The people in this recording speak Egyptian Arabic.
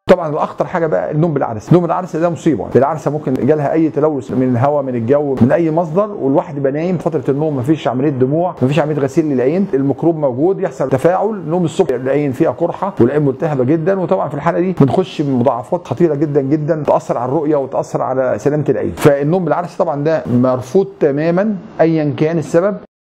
طبعا الاخطر حاجه بقى النوم بالعدسه النوم بالعدسه ده مصيبه العدسه ممكن جالها اي تلوث من الهواء من الجو من اي مصدر والواحد يبقى نايم فتره النوم مفيش عمليه دموع مفيش عمليه غسيل للعين الميكروب موجود يحصل تفاعل نوم الصبح العين فيها قرحه والعين ملتهبه جدا وطبعا في الحاله دي بنخش بمضاعفات خطيره جدا جدا تاثر على الرؤيه وتاثر على سلامه العين فالنوم بالعدسه طبعا ده مرفوض تماما ايا كان السبب